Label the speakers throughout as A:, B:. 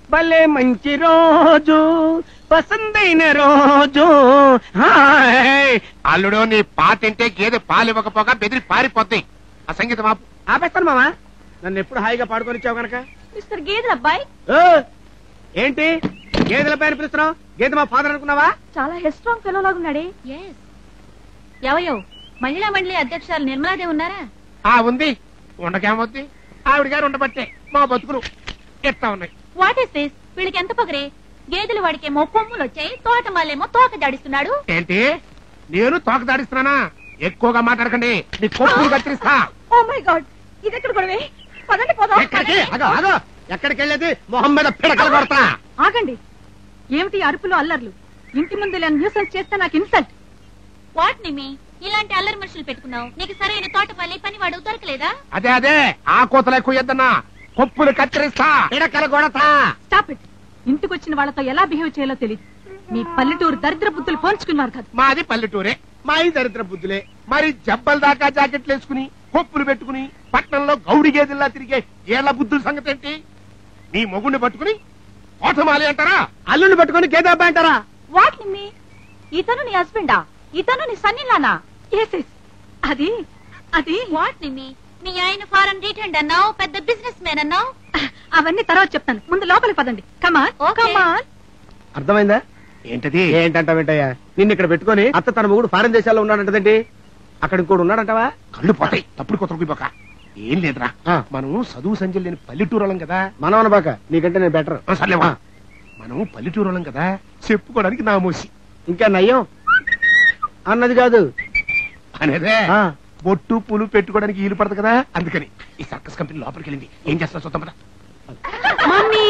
A: భలే మంచి రోజు పసందైన రోజు హాయ్.
B: అల్లుడు నీ పాతింటే గేదె పాలు ఇవ్వకపోగా బెదిరి పారిపోద్ది ఆ సంగీతం ఆపు.
A: ఆపేస్తాను మామా నన్ను ఎప్పుడు హాయిగా పాడుకొని ఇచ్చావు గనక
C: మిస్టర్ గేదెల అబ్బాయి
A: ఓ, ఏంటి గేదెల పైన పిలుస్తున్నావు గేదె మా ఫాదర్ అనుకున్నావా
C: చాలా హెస్ట్రాంగ్ ఫెలో లాగున్నాడే ఎవయో మహిళా మండలి అధ్యక్షురాలు నిర్మలాదేవి ఉన్నారా
B: ఆ ఉంది ఉండకేమవుద్ది ఆవిడ గారు ఉండబట్టే మా బతుకులు ఎట్లా ఉన్నాయి
C: వాట్ ఇస్ దిస్ వీళ్ళకి ఎంత పొగరే గేదెలు వాడికేమో కొమ్ములు వచ్చాయి తోట మాలేమో తోక జాడిస్తున్నాడు
B: ఏంటి నేను తోక దాడిస్తున్నానా ఎక్కువగా మాట్లాడకండి నీ కొప్పులు కత్తిరిస్తా
C: ఓ మై గాడ్ ఇది ఎక్కడ గొడవే పదండి పోదాం
A: ఎక్కడికి ఆగో ఆగో ఎక్కడికి వెళ్ళేది మొహం మీద పిడకలు కొడతా
C: ఆగండి ఏమిటి అరుపులు అల్లర్లు ఇంటి ముందు ఇలా న్యూసెన్స్ చేస్తే నాకు ఇన్సల్ట్ వాట్ నిమి ఇలాంటి అల్లరి మనుషులు పెట్టుకున్నావు నీకు సరైన తోట మళ్ళీ పని వాడు దొరకలేదా
B: అదే అదే ఆ కోతలు ఎక్కువ ఎద్దన్నా కొప్పులు కత్తిరిస్తా
A: పిడకలు కొడతా
C: స్టాప్ ఇట్ ఇంటికొచ్చిన వాళ్ళతో ఎలా బిహేవ్ చేయాలో తెలియదు మీ పల్లెటూరు దరిద్ర బుద్ధులు పోల్చుకున్నారు కదా
B: మాది పల్లెటూరే
A: మా ఈ దరిద్ర బుద్ధులే
B: మరి జబ్బల దాకా జాకెట్లు వేసుకుని కొప్పులు పెట్టుకుని పట్నంలో గౌడి గేదెల్లా తిరిగే ఏళ్ల బుద్ధుల సంగతి ఏంటి నీ మొగుడిని పట్టుకుని కోటమాలి అంటారా
A: అల్లుని పట్టుకొని గేదె అబ్బాయి అంటారా
C: వాట్ నిమ్మి ఇతను నీ హస్బెండా ఇతను నీ సన్నిలానా ఎస్ ఎస్ అది అది వాట్ నిమ్మి మీ ఆయన ఫారెన్ రిటర్న్ అన్నావు పెద్ద బిజినెస్ మ్యాన్ అన్నావు అవన్నీ తర్వాత చెప్తాను ముందు లోపలికి పదండి కమాన్ కమాన్
A: అర్థమైందా
B: ఏంటది
A: ఏంటంట వెంటయ్య నిన్ను ఇక్కడ పెట్టుకొని అత్త తన మొగుడు ఫారెన్ దేశాల్లో ఉన్నాడంటదండి అక్కడ ఇంకోటి ఉన్నాడంటవా
B: కళ్ళు పోతాయి తప్పుడు కొత్తకు పోక ఏం లేదురా
A: ఆ.
B: మనం చదువు సంజయ్ లేని పల్లెటూరులం కదా
A: మనం అనబాక నీకంటే నేను బెటర్
B: ఆ, సర్లేవా మనం పల్లెటూరులం కదా చెప్పుకోవడానికి నా మూసి
A: ఇంకా నయ్యం అన్నది కాదు
B: అనేదే
A: ఆ,
B: బొట్టు పూలు పెట్టుకోవడానికి ఈలు పడదు కదా అందుకని ఈ సర్కస్ కంపెనీ లోపలికి వెళ్ళింది ఏం చేస్తా చూద్దాం పద.
C: మమ్మీ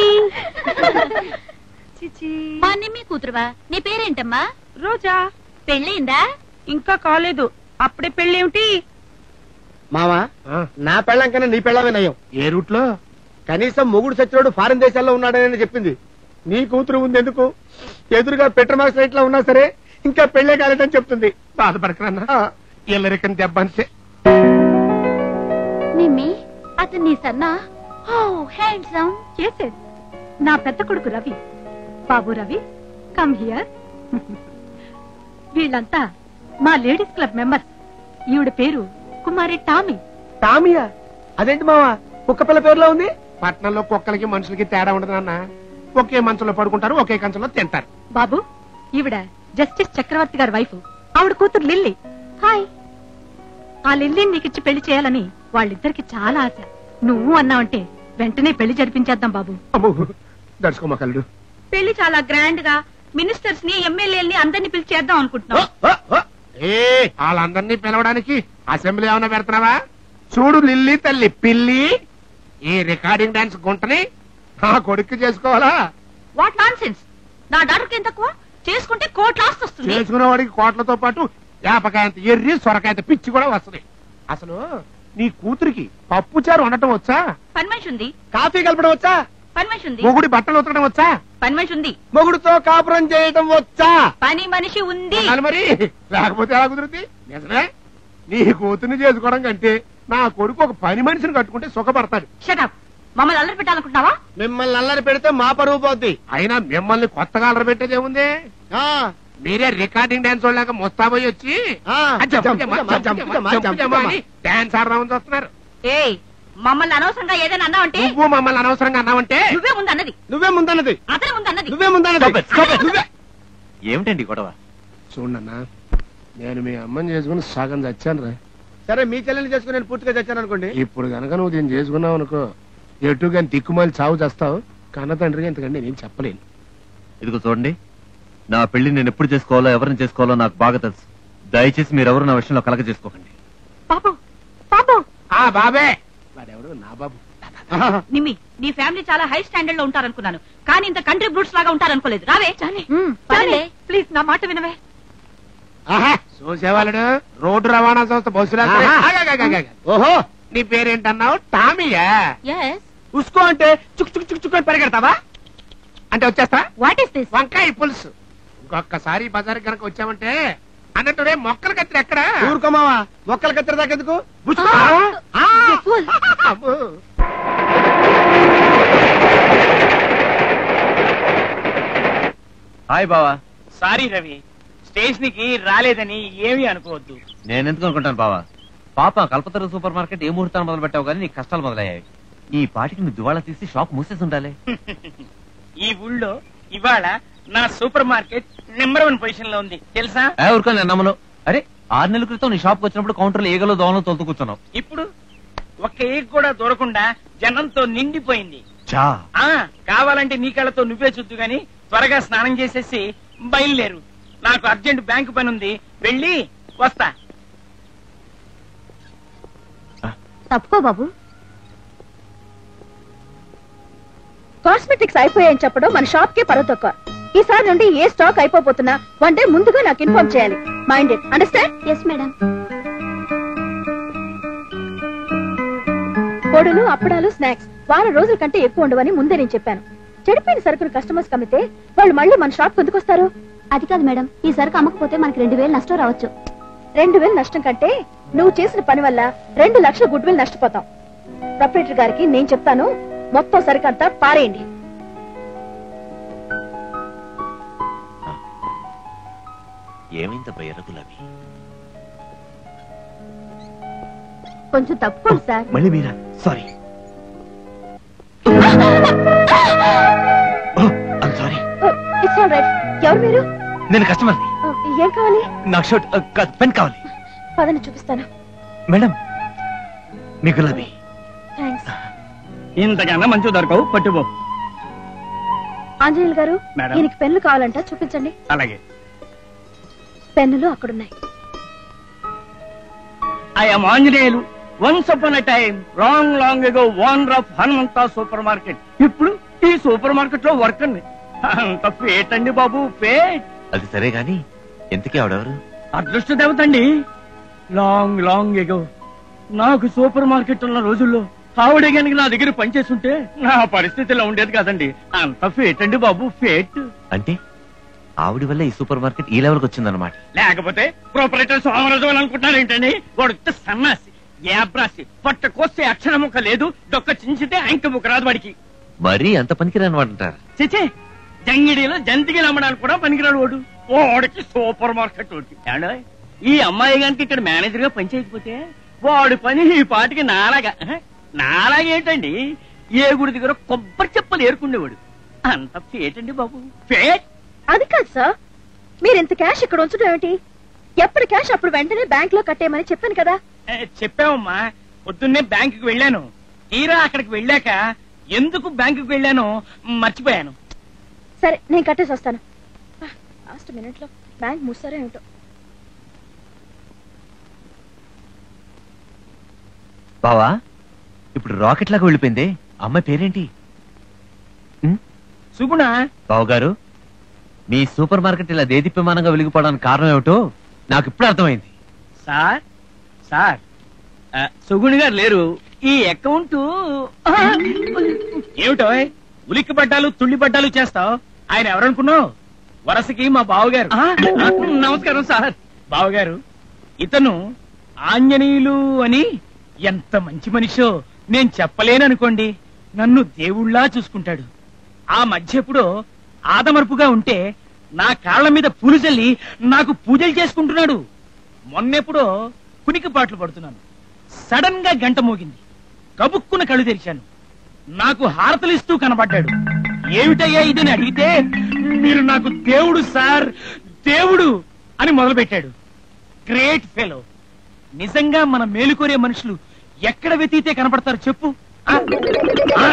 C: మా నిమ్మి కూతురువా నీ పేరేంటమ్మా రోజా పెళ్ళయిందా ఇంకా కాలేదు అప్పుడే పెళ్ళేమిటి
A: మావా
B: ఆ,
A: నా పెళ్ళం కన్నా నీ పెళ్ళమే నయ్యం
B: ఏ రూట్ లో
A: కనీసం మొగుడు సచ్చినోడు ఫారెన్ దేశాల్లో ఉన్నాడని చెప్పింది నీ కూతురు ఉంది ఎందుకు ఎదురుగా పెట్రోమాక్స్ రేట్ లో ఉన్నా సరే ఇంకా పెళ్లే కాలేదని చెప్తుంది
B: బాధపడకరన్నా
A: ఆ,
B: ఇల్లరికని దెబ్బ అంతే
C: నిమ్మి అతను నీ సన్నా ఓ హ్యాండ్సమ్ చేసే నా పెద్ద కొడుకు రవి బాబు రవి కమ్ హియర్ వీళ్ళంతా మా లేడీస్ క్లబ్ మెంబర్స్ ఈవిడ పేరు కుమారి టామీ
A: టామియా అదేంటి మావా కుక్క పిల్ల పేరులో ఉంది
B: పట్నంలో కుక్కలకి మనుషులకి తేడా ఉండదు నాన్న ఒకే మంచంలో పడుకుంటారు ఒకే కంచంలో తింటారు
C: బాబు ఈవిడ జస్టిస్ చక్రవర్తి గారి వైఫ్ ఆవిడ కూతురు లిల్లీ హాయ్ ఆ లిల్లీని నీకిచ్చి పెళ్లి చేయాలని వాళ్ళిద్దరికి చాలా ఆశ నువ్వు అన్నావంటే వెంటనే పెళ్లి జరిపించేద్దాం బాబు
B: అమ్మో దడుచుకోమా కల్లుడు
C: పెళ్లి చాలా గ్రాండ్ గా మినిస్టర్స్ ని ఎమ్మెల్యేలని అందరిని పిలిచి చేద్దాం అనుకుంటున్నాం
A: ఓ, ఓ,
B: ఏ వాళ్ళందరినీ పిలవడానికి అసెంబ్లీ ఏమైనా పెడుతున్నావా చూడు లిల్లీ తల్లి పిల్లి ఈ రికార్డింగ్ డాన్స్ గుంటని నా కొడుకు చేసుకోవాలా
C: వాట్ నాన్ సెన్స్ నా డాక్టర్ ఏం తక్కువ చేసుకుంటే కోట్ లాస్ట్ వస్తుంది
B: చేసుకున్న వాడికి కోట్లతో పాటు వేపకాయంత ఎర్రి సొరకాయంత పిచ్చి కూడా వస్తుంది అసలు నీ కూతురికి పప్పు చారు వండటం వచ్చా
C: పని మనిషి ఉంది
A: కాఫీ కలపడం వచ్చా
C: పని మనిషి ఉంది
B: మొగుడి బట్టలు ఉతకడం వచ్చా
C: పని మనిషి ఉంది
A: మొగుడుతో కాపురం చేయటం వచ్చా
C: పని మనిషి ఉంది
B: ఉండాలి మరి లేకపోతే ఎలా కుదురుతుంది నిజమే నీ కూతుర్ని చేసుకోవడం కంటే నా కొడుకు ఒక పని మనిషిని కట్టుకుంటే సుఖపడతాడు
C: షటప్ మమ్మల్ని అల్లరి పెట్టాలనుకుంటున్నావా
A: మిమ్మల్ని అల్లరి పెడితే మా పరువు పోద్ది
B: అయినా మిమ్మల్ని కొత్తగా అలర పెట్టేది ఏముంది
A: ఆ,
B: మీరే రికార్డింగ్ డాన్స్ వాళ్ళక ముస్తాబోయి వచ్చి
A: ఆ,
B: ఆ జంపు
A: జంపు
B: జమా,
A: జమా,
B: జంపు
A: జంపు
B: జమా,
A: జమా,
B: జంపు
A: జంపు
B: జమా
A: జమా.
B: అని డాన్స్ ఆడదామని చూస్తున్నారు
C: ఏయ్ మమ్మల్ని అనవసరంగా ఏదైనా అన్నావంటే
B: నువ్వు మమ్మల్ని అనవసరంగా అన్నావంటే
C: నువ్వే ముందు అన్నది
A: నువ్వే ముందన్నది
C: అతని ముందు అన్నది
A: నువ్వే ముందన్నది నువ్వే
D: ఏమిటండి గొడవ
B: చూడన్నా నేను మీ అమ్మని చేసుకుని సగం చచ్చాను రా
A: సరే మీ చెల్లెల్ని చేసుకుని నేను పూర్తిగా చచ్చాను అనుకోండి
B: ఇప్పుడు గనక నువ్వు దీన్ని చేసుకున్నావు అనుకో ఎటు కానీ దిక్కుమాలి చావు చేస్తావు కన్న తండ్రిగా ఇంతకంటే నేను చెప్పలేను
D: ఇదిగో చూడండి నా పెళ్లి నేను ఎప్పుడు చేసుకోవాలో ఎవరిని చేసుకోవాలో నాకు బాగా తెలుసు దయచేసి మీరెవరు నా విషయంలో కలగ చేసుకోకండి
C: పాపం పాపం
B: ఆ బాబే వాడెవడు నా బాబు
C: నిమ్మి నీ ఫ్యామిలీ చాలా హై స్టాండర్డ్ లో ఉంటారనుకున్నాను కానీ ఇంత కంట్రీ బ్రూట్స్ లాగా ఉంటారనుకోలేదు రావే ప్లీజ్ నా మాట వినవే
A: ఆహా,
B: చూసేవాళ్ళడు రోడ్డు రవాణా సంస్థ బస్సులు
A: ఆహా. ఓహో
B: నీ పేరేంటన్నావు టామీయా
C: ఎస్
A: ఉసుకో అంటే చుక్ చుక్ చుక్ చుక్ అని పరిగెడతావా
B: అంటే వచ్చేస్తా
C: వాట్ ఇస్ దిస్
B: వంకాయ పులుసు ఇంకొకసారి బజార్ కనుక వచ్చామంటే అన్నట్టు రే మొక్కలు కత్తిరి ఎక్కడ
A: ఊరుకోమావా మొక్కలు కత్తిరి దాకా ఎందుకు బుచ్చుకో.
B: ఆ.
C: You fool.
B: అబ్బో.
D: హాయ్ బావా
E: సారీ రవి స్టేషన్ కి రాలేదని ఏమీ అనుకోవద్దు
D: నేనెందుకు అనుకుంటాను బావా పాప కల్పతరు సూపర్ మార్కెట్ ఏ ముహూర్తాన్ని మొదలు పెట్టావు కానీ నీకు కష్టాలు మొదలయ్యాయి ఈ పాటికి నువ్వు దివాళా తీసి షాప్ మూసేసి ఉండాలి
E: ఈ ఊళ్ళో ఇవాళ నా super market number one position లో ఉంది తెలుసా
D: ఏ ఊరుకో నేను నమ్మను అరే ఆరు నెలల క్రితం నీ షాప్కి వచ్చినప్పుడు కౌంటర్లో ఈగలు దోమలు తొలుతూ కూర్చున్నావు
E: ఇప్పుడు ఒక్క ఏక్ కూడా దొరకకుండా జనంతో నిండిపోయింది
D: చా
E: ఆ కావాలంటే నీ కళ్ళతో నువ్వే చూద్దు గాని త్వరగా స్నానం చేసేసి బయలుదేరు నాకు అర్జెంట్ బ్యాంకు పని ఉంది వెళ్ళి వస్తా
C: తప్పుకో బాబు కాస్మెటిక్స్ అయిపోయాయని చెప్పడం మన షాప్ కే పరవ తక్కువ ఈసారి నుండి ఏ స్టాక్ అయిపోతున్నా వన్ డే ముందుగా నాకు ఇన్ఫార్మ్ చేయాలి mind it understand yes madam పొడులు అప్పడాలు స్నాక్స్ వారం రోజుల కంటే ఎక్కువ ఉండవని ముందే నేను చెప్పాను చెడిపోయిన సరుకులు కస్టమర్స్ కమ్మితే వాళ్ళు మళ్ళీ మన షాప్ ఎందుకు వస్తారు అది కాదు మేడం ఈ సరుకు అమ్మకపోతే మనకి రెండు వేలు నష్టం రావచ్చు రెండు వేలు నష్టం కంటే నువ్వు చేసిన పని వల్ల రెండు లక్షల గుడ్ విల్ నష్టపోతాం ప్రొపరేటర్ గారికి నేను చెప్తాను మొత్తం సరుకంతా పారేయండి
D: ఏమైందబ్బా ఎర్రగులాబీ
C: కొంచెం తప్పుకోండి సార్
D: మళ్ళీ మీరా sorry sorry
C: it's all right ఎవరు మీరు
D: నేను కస్టమర్
C: Oh, ఏం కావాలి
D: నాకు షర్ట్ పెన్ కావాలి
C: పదని చూపిస్తాను
D: మేడం మీ గులాబీ
C: థ్యాంక్స్
E: ఇంతకన్నా మంచి దొరకవు పట్టుబో
C: ఆంజనేయులు గారు
E: మేడం.
C: ఈయనకి పెన్నులు కావాలంట చూపించండి
E: అలాగే
C: పెన్నులు అక్కడున్నాయి
E: I am Anjaneyulu once upon a time long long ago owner of Hanumantha super market ఇప్పుడు ఈ సూపర్ మార్కెట్ లో వర్కర్ అంత ఫేట్ అండి బాబు ఫేట్
D: అది సరే గాని ఎంతకీ ఆవిడెవరు
E: అదృష్ట దేవతండి లాంగ్ లాంగ్ ఎగో నాకు సూపర్ మార్కెట్ ఉన్న రోజుల్లో ఆవిడే కనుక నా దగ్గర పనిచేస్తుంటే నా పరిస్థితి ఇలా ఉండేది కాదండి అంత ఫేట్ అండి బాబు ఫేట్
D: అంటే ఆవిడ వల్ల ఈ సూపర్ మార్కెట్ ఈ లెవెల్కి వచ్చిందన్నమాట
E: లేకపోతే ప్రొపరేటర్ సోమరాజు అని అనుకుంటున్నారు ఏంటండి వాడు ఉత్త సన్నాసి ఏబ్రాసి పట్ట కోస్తే అక్షర ముక్క లేదు డొక్క చించితే అంక ముక్క రాదు వాడికి
D: మరీ అంత పనికిరాని అంటారు
E: చిచే జంగిడిలో జంతికి అమ్మడానికి కూడా పనికిరాడు వాడు వాడికి సూపర్ మార్కెట్ ఒకటి ఏమండోయ్? ఈ అమ్మాయి గారికి ఇక్కడ మేనేజర్ గా పనిచేయకపోతే వాడి పని ఈ పాటికి నాలాగా అహ, నాలాగా ఏంటండి ఏ గుడి దగ్గర కొబ్బరి చెప్పలు ఏరుకుండేవాడు అంత ఫేటండి బాబు ఫేట్
C: అది కాదు సార్ మీరు ఇంత క్యాష్ ఇక్కడ ఉంచడం ఏమిటి ఎప్పుడు క్యాష్ అప్పుడు వెంటనే బ్యాంక్ లో కట్టేయమని చెప్పాను కదా
E: ఏ, చెప్పావమ్మా పొద్దున్నే బ్యాంకుకి వెళ్ళాను తీరా అక్కడికి వెళ్ళాక ఎందుకు బ్యాంకుకి వెళ్ళానో మర్చిపోయాను
C: సరే నేను కట్టేసి వస్తాను లాస్ట్ మినిట్ లో బ్యాంక్ మూసారో ఏమిటో
D: బావా ఇప్పుడు రాకెట్ లాగా వెళ్ళిపోయింది అమ్మాయి పేరేంటి
E: సుగుణ
D: బావు గారు మీ సూపర్ మార్కెట్ ఇలా దేదీప్యమానంగా వెలిగిపోవడానికి కారణం ఏమిటో నాకు ఇప్పుడు అర్థమైంది
E: సార్ సార్ ఆ, సుగుణి గారు లేరు ఈ అకౌంట్ ఏమిటో ఉలిక్కి పడ్డాలు తుళ్ళి పడ్డాలు చేస్తావు ఆయన ఎవరనుకున్నావు వరసకి మా బావగారు ఆ, నమస్కారం సార్ బావగారు ఇతను ఆంజనేయులు అని ఎంత మంచి మనిషో నేను చెప్పలేననుకోండి నన్ను దేవుళ్ళా చూసుకుంటాడు ఆ మధ్య ఎప్పుడో ఆదమర్పుగా ఉంటే నా కాళ్ళ మీద పూలు చల్లి నాకు పూజలు చేసుకుంటున్నాడు మొన్నెప్పుడో కునికి పాటలు పడుతున్నాను సడన్ గా గంట మోగింది కబుక్కున కళ్ళు తెరిచాను నాకు హారతలిస్తూ కనబడ్డాడు ఏమిటయ్యా ఇదని అడిగితే మీరు నాకు దేవుడు సార్ దేవుడు అని మొదలుపెట్టాడు గ్రేట్ ఫెలో నిజంగా మన మేలుకోరే మనుషులు ఎక్కడ వెతికితే కనపడతారు చెప్పు ఆ? ఆ?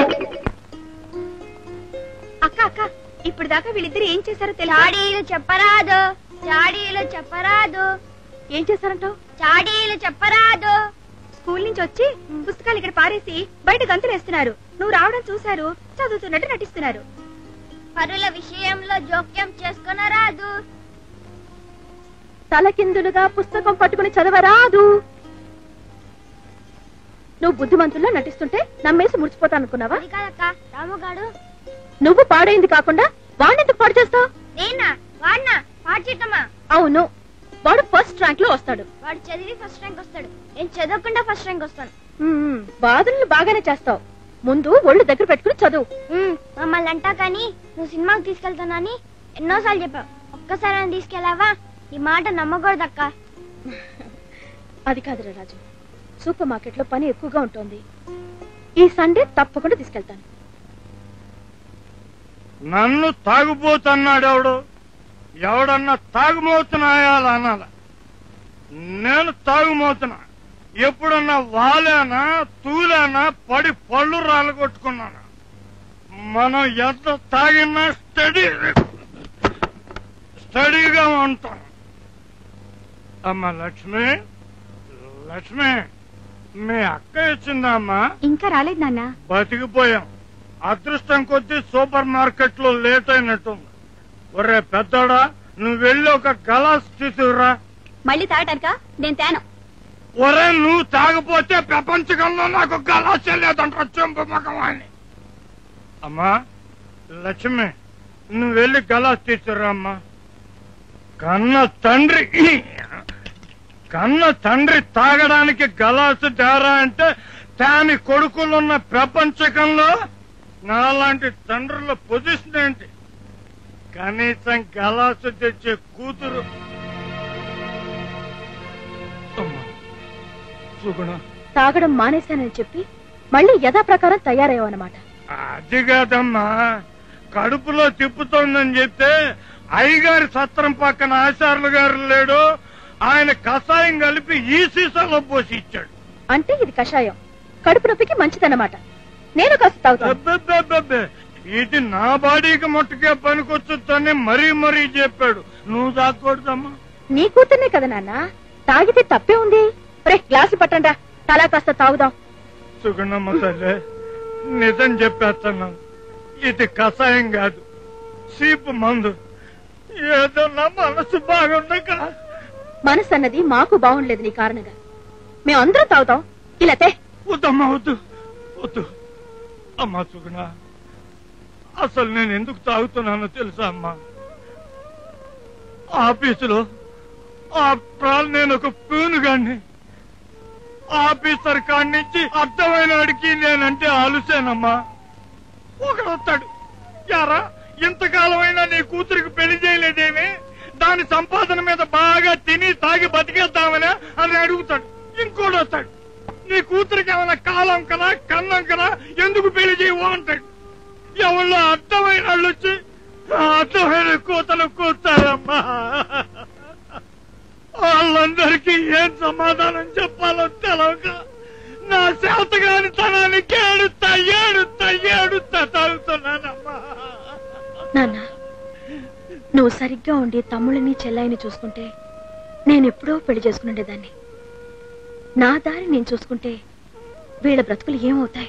C: అక్క అక్క ఇప్పుడు దాకా వీళ్ళిద్దరు ఏం చేశారో తెలుసా
F: చాడీలు చెప్పరాదు చాడీలు చెప్పరాదు
C: ఏం చేశారంటావు
F: చాడీలు చెప్పరాదు
C: స్కూల్ నుంచి వచ్చి పుస్తకాలు ఇక్కడ పారేసి బయట గంతులు వేస్తున్నారు నువ్వు రావడం చూశారు చదువుతున్నట్టు నటిస్తున్నారు
F: పరుల విషయంలో జోక్యం చేసుకొనరాదు
C: తలకిందులుగా పుస్తకం పట్టుకుని చదవరాదు నువ్వు బుద్ధిమంతుల్లో నటిస్తుంటే నమ్మేసి ముడిచిపోతానుకున్నావా
F: అది కాదక్క రాముగాడు
C: నువ్వు పాడైంది కాకుండా వాడినెందుకు పాడు చేస్తావు
F: నేనా వాడినా పాడ్చిట్టమా
C: అవును వాడు ఫస్ట్ ర్యాంక్ లో వస్తాడు
F: వాడు చదివి ఫస్ట్ ర్యాంక్ వస్తాడు నేను చదవకుండా ఫస్ట్ ర్యాంక్ వస్తాను
C: మ్మ్, వాదనలు బాగానే చేస్తావు ముందు ఒళ్ళు దగ్గర పెట్టుకుని చదువు
F: ఉమ్, మమ్మల్ని అంటా కానీ నువ్వు సినిమాకి తీసుకెళ్తానని ఎన్నోసార్లు చెప్పావు ఒక్కసారి నన్ను తీసుకెళ్ళావా నీ మాట నమ్మకూడదక్క
C: అది కాదురా రాజు సూపర్ మార్కెట్ లో పని ఎక్కువగా ఉంటుంది ఈ సండే తప్పకుండా తీసుకెళ్తాను
A: నన్ను తాగుబోతున్నాడు ఎవడు ఎవడన్నా తాగుమోతున్నాయాల అనాల నేను తాగుమోతున్నా ఎప్పుడన్నా వాలేనా తూలేనా పడి పళ్ళు రాలగొట్టుకున్నానా మనం ఎంత తాగినా స్టడీ స్టడీగా ఉంటాం అమ్మ లక్ష్మి లక్ష్మి మీ అక్క ఇచ్చిందా అమ్మా
C: ఇంకా రాలేదు నాన్న
A: బతికిపోయాం అదృష్టం కొద్దీ సూపర్ మార్కెట్ లో లేట్ అయినట్టుంది ఒరే పెద్దోడా నువ్వు వెళ్ళి ఒక గలాస్ తీసుకురా
C: మళ్ళీ తాగటానికా నేను తేను
A: ఒరే నువ్వు తాగపోతే ప్రపంచకంలో నాకు గలాస్ లేదంటారు చెంపు మగవాణ్ణి అమ్మా లక్ష్మి నువ్వు వెళ్ళి గలాస్ తీసుకురా అమ్మా కన్న తండ్రి కన్న తండ్రి తాగడానికి గలాసు తేరా అంటే తాని కొడుకులున్న ప్రపంచకంలో నాలాంటి తండ్రుల పొజిషన్ ఏంటి కనీసం గలాసు తెచ్చే కూతురు అమ్మా, సుగుణ
C: తాగడం మానేశానని చెప్పి మళ్ళీ యథాప్రకారం తయారయ్యావన్నమాట
A: అది కాదమ్మా కడుపులో తిప్పుతోందని చెప్తే అయ్యగారి సత్రం పక్కన ఆచార్యులు గారు లేడు ఆయన కషాయం కలిపి ఈ సీసాలో పోసి ఇచ్చాడు
C: అంటే ఇది కషాయం కడుపు నొప్పికి మంచిదన్నమాట నేను కాస్త తాగుతాను
A: అబ్బబ్బబ్బబ్బే, ఇది నా బాడీకి మట్టుకే పనికొచ్చుతని మరీ మరీ చెప్పాడు నువ్వు తాగకూడదమ్మా
C: నీ కూతుర్నే కదా నాన్న తాగితే తప్పే ఉంది రే గ్లాసు పట్టండా తలా కాస్త తాగుదాం
A: సుగుణమ్మ తల్లి నిజం చెప్పేస్తున్నాను ఇది కషాయం కాదు సీపు మందు ఏదో నా మనసు బాగుండక
C: మనసు అన్నది మాకు బాగుండలేదు నీ కారణంగా మేమందరం తాగుతాం ఇలా తే
A: వద్దమ్మా వద్దు వద్దు అమ్మా సుగుణ అసలు నేను ఎందుకు తాగుతున్నానో తెలుసా అమ్మా ఆఫీసులో ఆ ప్రాల్ నేను ఒక ప్యూను గాడిని ఆఫీసర్ కాడి నుంచి అర్థమైన వాడికి నేనంటే ఆలుసేనమ్మా ఒకడు వస్తాడు యారా ఇంతకాలమైనా నీ కూతురికి పెళ్లి చేయలేదేమి దాని సంపాదన మీద బాగా తిని తాగి బతికేద్దామని అని అడుగుతాడు ఇంకోటి వస్తాడు నీ కూతురికి ఏమైనా కాలం కదా కన్నం కదా ఎందుకు పెళ్లి చేయవు అంటాడు ఎవళ్ళో అర్థమైన వాళ్ళు వచ్చి ఆ అర్థమైన కూతలు కూర్చారమ్మా వాళ్ళందరికీ ఏం సమాధానం చెప్పాలో తెలవక నా శాతగాని తనానికి ఏడుస్తా ఏడుస్తా ఏడుస్తా తాగుతున్నానమ్మా
C: నాన్న నువ్వు సరిగ్గా ఉండి తమ్ముళ్ళని చెల్లాయిని చూసుకుంటే నేను ఎప్పుడో పెళ్లి చేసుకునేదాన్ని నా దారి నేను చూసుకుంటే వీళ్ళ బ్రతుకులు ఏమవుతాయి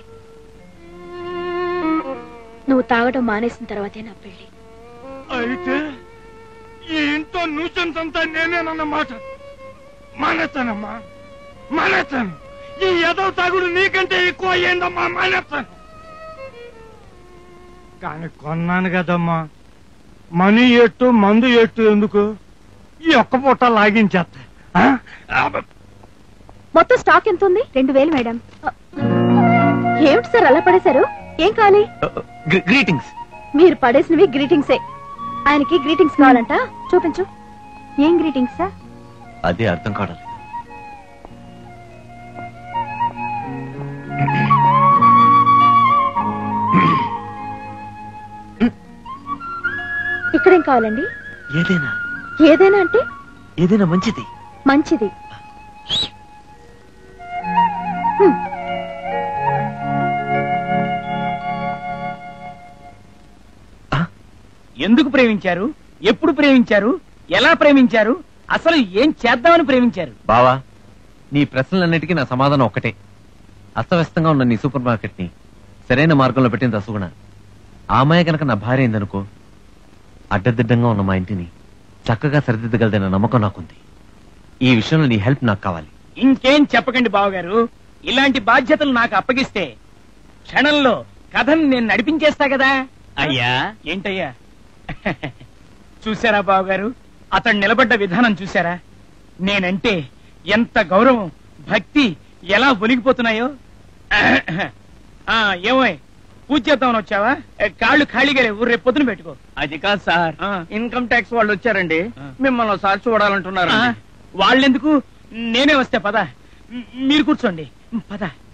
C: నువ్వు తాగడం మానేసిన తర్వాతే నా పెళ్లి
A: అయితే ఈ ఇంట్లో న్యూసెన్స్ అంతా నేనేనన్నమాట మానేస్తానమ్మా మానేస్తాను ఈ ఎదవ తాగుడు నీకంటే ఎక్కువ అయ్యిందమ్మా మానేస్తాను కానీ కొన్నాను కదమ్మా మనీ ఎట్టు మందు ఎట్టు ఎందుకు ఈ ఒక్క పూట లాగించేస్తా ఆ? అబ్బ.
C: మొత్తం స్టాక్ ఎంత ఉంది రెండు వేలు మేడం ఏమిటి సార్ అలా పడేశారు ఏం కావాలి
D: గ్రీటింగ్స్
C: మీరు పడేసినవి గ్రీటింగ్సే ఆయనకి గ్రీటింగ్స్ కావాలంట చూపించు ఏం గ్రీటింగ్స్ సార్
D: అదే అర్థం కావడం
C: ఇక్కడేం కావాలండి
D: ఏదైనా
C: ఏదైనా అంటే
D: ఏదైనా మంచిది
C: మంచిది
E: ఎందుకు ప్రేమించారు ఎప్పుడు ప్రేమించారు ఎలా ప్రేమించారు అసలు ఏం చేద్దామని ప్రేమించారు
D: బావా నీ ప్రశ్నలన్నిటికీ నా సమాధానం ఒక్కటే అస్తవ్యస్తంగా ఉన్న నీ సూపర్ మార్కెట్ ని సరైన మార్గంలో పెట్టిన రసగుణ ఆ అమ్మాయి గనక నా భార్య అయిందనుకో అడ్డదిడ్డంగా ఉన్న మా ఇంటిని చక్కగా సరిదిద్దగలదన్న నమ్మకం నాకుంది ఈ విషయంలో నీ హెల్ప్ నాకు కావాలి
E: ఇంకేం చెప్పకండి బావగారు ఇలాంటి బాధ్యతలు నాకు అప్పగిస్తే క్షణంలో కథను నేను నడిపించేస్తా కదా అయ్యా ఏంటయ్యా చూసారా బావగారు అతడు నిలబడ్డ విధానం చూసారా నేనంటే ఎంత గౌరవం భక్తి ఎలా ఒలిగిపోతున్నాయో ఆ ఏమోయ్ పూజ చేద్దామని వచ్చావా ఏ, కాళ్ళు ఖాళీగా లేవు రేపు పొద్దున పెట్టుకో
A: అది కాదు సార్
E: ఆ.
A: ఇన్కమ్ ట్యాక్స్ వాళ్ళు వచ్చారండి
E: ఆ.
A: మిమ్మల్ని ఒకసారి చూడాలంటున్నారు
E: ఆ, వాళ్ళెందుకు నేనే వస్తే పద మ్, మీరు కూర్చోండి పద